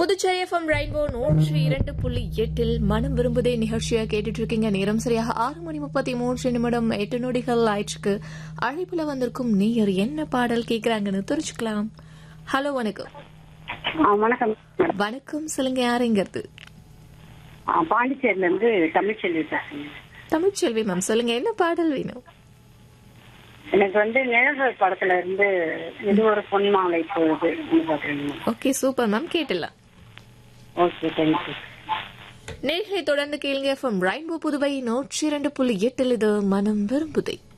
Puducherry FM rainbow நூற்றி இரண்டு புள்ளி எட்டில் மனம் விரும்புதே நிகழ்ச்சியா கேட்டுட்டு இருக்கீங்க நேரம் சரியாக ஆறு மணி முப்பத்தி மூன்று நிமிடம் எட்டு நொடிகள் ஆயிடுச்சுக்கு அழைப்புல வந்திருக்கும் நீயர் என்ன பாடல் கேக்குறாங்கன்னு தெரிஞ்சுக்கலாம் ஹலோ வணக்கம் ஆ, வணக்கம் மேடம். வணக்கம் சொல்லுங்க யாருங்கிறது ஆ, பாண்டிச்சேரியில இருந்து தமிழ்ச்செல்வி பேசுறேன் தமிழ்ச்செல்வி மேம் சொல்லுங்க என்ன பாடல் வேணும் எனக்கு வந்து நிழல்கள் படத்துல இருந்து இது ஒரு பொன்மாலை போகுது பாக்குறீங்க ஓகே சூப்பர் மேம் கேட்டலாம் ஓகே தேங்க்யூ நேர்களை தொடர்ந்து கேளுங்க எஃப்எம் ரெயின்போ புதுவை நூற்றி இரண்டு புள்ளி எட்டில் இது மனம் விரும்புதை